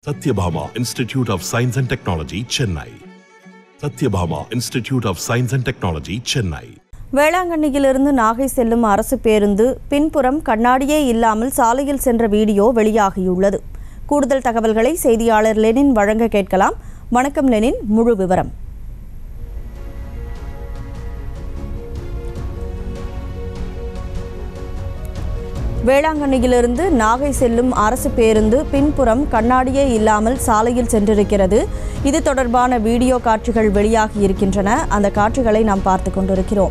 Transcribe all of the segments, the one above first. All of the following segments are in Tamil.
Satyabhama Institute of Science and Technology, Chennai. Satyabhama Institute of Science and Technology, Chennai. வேளாங்கண்ணியிலிருந்து Nagai செல்லும் அரசு பேருந்து பின்புறம் கண்ணாடியே இல்லாமல் சாலையில் சென்ற வீடியோ வெளியாகியுள்ளது கூடுதல் தகவல்களை செய்தியாளர் லெனின் வழங்க கேட்கலாம் வணக்கம் லெனின் முழு விவரம் வேளாங்கண்ணியிலிருந்து நாகை செல்லும் அரசு பேருந்து பின்புறம் கண்ணாடியே இல்லாமல் சாலையில் சென்றிருக்கிறது இது தொடர்பான வீடியோ காட்சிகள் வெளியாகி இருக்கின்றன அந்த காட்சிகளை நாம் பார்த்து கொண்டிருக்கிறோம்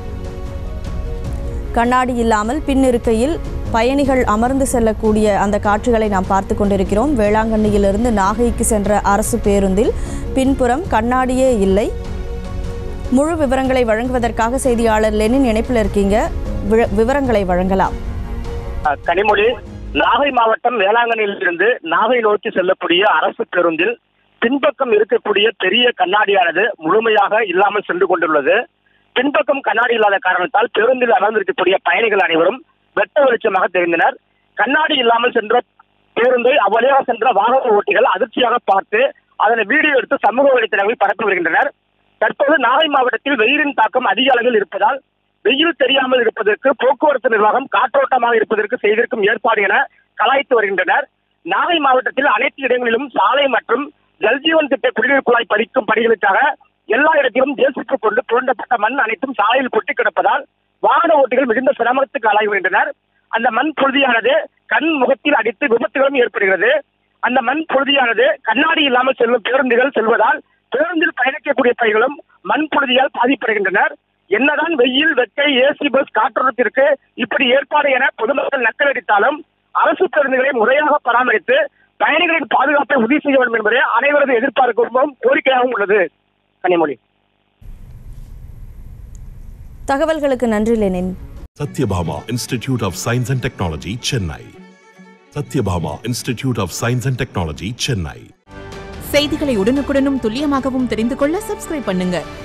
கண்ணாடி இல்லாமல் பின்னிருக்கையில் பயணிகள் அமர்ந்து செல்லக்கூடிய அந்த காட்சிகளை நாம் பார்த்து கொண்டிருக்கிறோம் வேளாங்கண்ணியிலிருந்து நாகைக்கு சென்ற அரசு பேருந்தில் பின்புறம் கண்ணாடியே இல்லை முழு விவரங்களை வழங்குவதற்காக செய்தியாளர் லெனின் இணைப்பில் இருக்கீங்க விழ- விவரங்களை வழங்கலாம் அஹ் கனிமொழி நாகை மாவட்டம் வேளாங்கண்ணியில் இருந்து நாகை நோக்கி செல்லக்கூடிய அரசு பேருந்தில் பின்பக்கம் இருக்கக்கூடிய பெரிய கண்ணாடியானது முழுமையாக இல்லாமல் சென்று கொண்டுள்ளது பின்பக்கம் கண்ணாடி இல்லாத காரணத்தால் பேருந்தில் அமர்ந்திருக்கக்கூடிய பயணிகள் அனைவரும் வெட்ட வெளிச்சமாக தெரிந்தனர் கண்ணாடி இல்லாமல் சென்ற பேருந்தை அவ்வழியாக சென்ற வாகன ஓட்டிகள் அதிர்ச்சியாக பார்த்து அதனை வீடியோ எடுத்து சமூக வலைத்தளங்களில் பரப்பி வருகின்றனர் தற்போது நாகை மாவட்டத்தில் வெயிலின் தாக்கம் அதிக அளவில் இருப்பதால் வெயில் தெரியாமல் இருப்பதற்கு போக்குவரத்து நிர்வாகம் காற்றோட்டமாக இருப்பதற்கு செய்திருக்கும் ஏற்பாடு என கலாய்த்து வருகின்றனர் நாகை மாவட்டத்தில் அனைத்து இடங்களிலும் சாலை மற்றும் ஜல்ஜீவன் திட்ட குடிநீர் குழாய் பதிக்கும் பணிகளுக்காக எல்லா இடத்திலும் ஜேசிப்பு கொண்டு தோண்டப்பட்ட மண் அனைத்தும் சாலையில் கொட்டி கிடப்பதால் வாகன ஓட்டிகள் மிகுந்த சிரமத்துக்கு ஆளாகி வருகின்றனர் அந்த மண் புழுதியானது கண் முகத்தில் அடித்து விபத்துகளும் ஏற்படுகிறது அந்த மண் புழுதியானது கண்ணாடி இல்லாமல் செல்லும் பேருந்துகள் செல்வதால் பேருந்தில் பயணிக்கக்கூடிய பயணிகளும் மண் புழுதியால் பாதிப்படைகின்றனர் என்னதான் வெயில் வெக்கை ஏசி பஸ் காற்றோட்டத்திற்கு இப்படி ஏற்பாடு என பொதுமக்கள் நக்கலடித்தாலும் அரசு பேருந்துகளை முறையாக பராமரித்து பயணிகளின் பாதுகாப்பை உறுதி செய்ய வேண்டும் என்பதே அனைவரது எதிர்பார்ப்பும் கோரிக்கையாகவும் உள்ளது கனிமொழி தகவல்களுக்கு நன்றி Lenin Satyabhama Institute of Science and Technology, Chennai. Satyabhama Institute of Science and Technology, Chennai. செய்திகளை உடனுக்குடனும் துல்லியமாகவும் தெரிந்து கொள்ள சப்ஸ்கிரைப் பண்ணுங்க